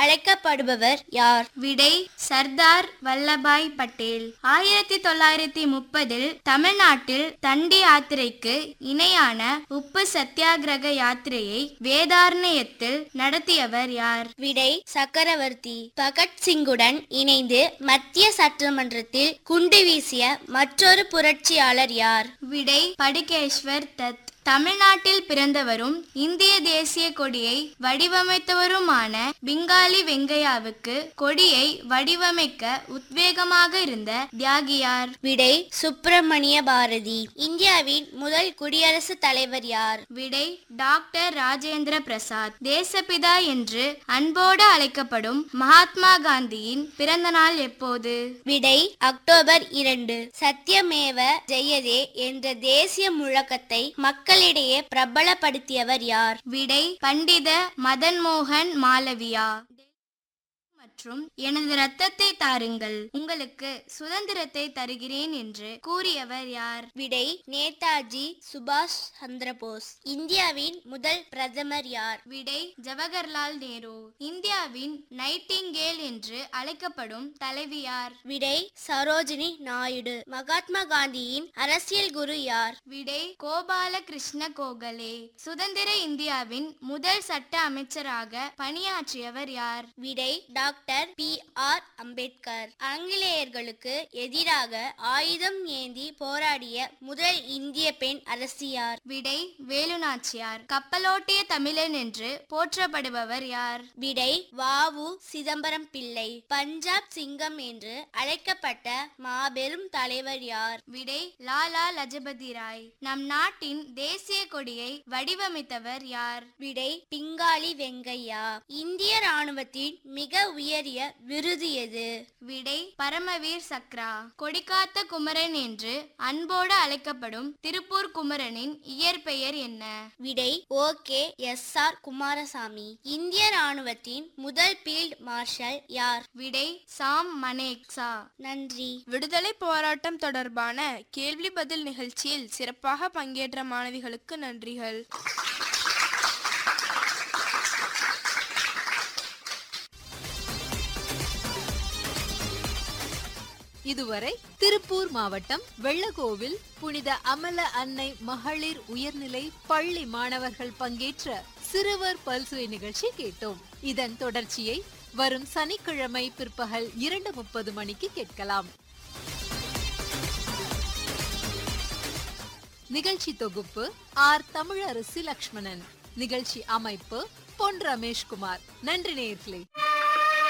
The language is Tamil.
அழைக்கப்படுபவர் யார் விடை சர்தார் வல்லபாய் பட்டேல் ஆயிரத்தி தொள்ளாயிரத்தி முப்பதில் தமிழ்நாட்டில் தண்டி யாத்திரைக்கு இணையான உப்பு சத்தியாகிரக யாத்திரையை வேதாரண்யத்தில் நடத்தியவர் யார் விடை சக்கரவர்த்தி பகத்சிங்குடன் இணைந்து மத்திய சட்டமன்றத்தில் குண்டு வீசிய மற்றொரு புரட்சியாளர் யார் விடை படுகேஸ்வர் தத் தமிழ்நாட்டில் பிறந்தவரும் இந்திய தேசிய கொடியை வடிவமைத்தவருமான பிங்காலி வெங்கையாவுக்கு கொடியை வடிவமைக்க உத்வேகமாக இருந்த தியாகியார் விடை சுப்பிரமணிய பாரதி இந்தியாவின் முதல் குடியரசுத் தலைவர் யார் விடை டாக்டர் ராஜேந்திர பிரசாத் தேசபிதா என்று அன்போடு அழைக்கப்படும் மகாத்மா காந்தியின் பிறந்த நாள் எப்போது விடை அக்டோபர் இரண்டு சத்தியமேவ ஜெயதே என்ற தேசிய முழக்கத்தை மக்களிடையே பிரபலப்படுத்தியவர் யார் விடை பண்டித மதன் மோகன் மாலவியா மற்றும் எனது ரத்தத்தை தாருங்கள் உங்களுக்கு சுதந்திரத்தை தருகிறேன் என்று கூறியவர் யார் விடை நேதாஜி சுபாஷ் சந்திரபோஸ் இந்தியாவின் முதல் பிரதமர் யார் விடை ஜவஹர்லால் நேரு இந்தியாவின் நைட்டிங்கேல் என்று அழைக்கப்படும் தலைவி யார் விடை சரோஜினி நாயுடு மகாத்மா காந்தியின் அரசியல் குரு யார் விடை கோபால கிருஷ்ண கோகலே சுதந்திர இந்தியாவின் முதல் சட்ட அமைச்சராக பணியாற்றியவர் யார் விடை டாக்டர் பி ஆர் அம்பேத்கர் ஆங்கிலேயர்களுக்கு எதிராக ஆயுதம் ஏந்தி போராடிய முதல் இந்திய பெண் அரசி யார் விடை வேலுநாச்சியார் கப்பலோட்டிய தமிழன் என்று போற்றப்படுபவர் யார் விடை வாவு சிதம்பரம் பிள்ளை பஞ்சாப் சிங்கம் என்று அழைக்கப்பட்ட மாபெரும் தலைவர் யார் விடை லாலா லஜபதி ராய் நம் நாட்டின் தேசிய கொடியை வடிவமைத்தவர் யார் விடை பிங்காலி வெங்கையா இந்திய ராணுவத்தின் மிக உயரிய விருது எது விடை பரமவீர் சக்ரா கொடிக்காத்த குமரன் என்று அன்போடு அழைக்கப்படும் திருப்பூர் குமரனின் இயற்பெயர் என்ன விடை ஓகே எஸ் ஆர் குமாரசாமி இந்திய ராணுவத்தின் முதல் ஃபீல்ட் மார்ஷல் யார் விடை சாம் மனேக்சா நன்றி விடுதலை போராட்டம் தொடர்பான கேள்வி பதில் நிகழ்ச்சியில் சிறப்பாக பங்கேற்ற மாணவிகளுக்கு நன்றிகள் இதுவரை திருப்பூர் மாவட்டம் வெள்ளகோவில் புனித அமல அன்னை மகளிர் உயர்நிலை பள்ளி மாணவர்கள் பங்கேற்ற சிறுவர் பல்சுவை நிகழ்ச்சி கேட்டோம் இதன் தொடர்ச்சியை வரும் சனிக்கிழமை பிற்பகல் இரண்டு முப்பது மணிக்கு கேட்கலாம் நிகழ்ச்சி தொகுப்பு ஆர் தமிழரசி லக்ஷ்மணன் நிகழ்ச்சி அமைப்பு பொன் ரமேஷ்குமார் நன்றி நேயர்களே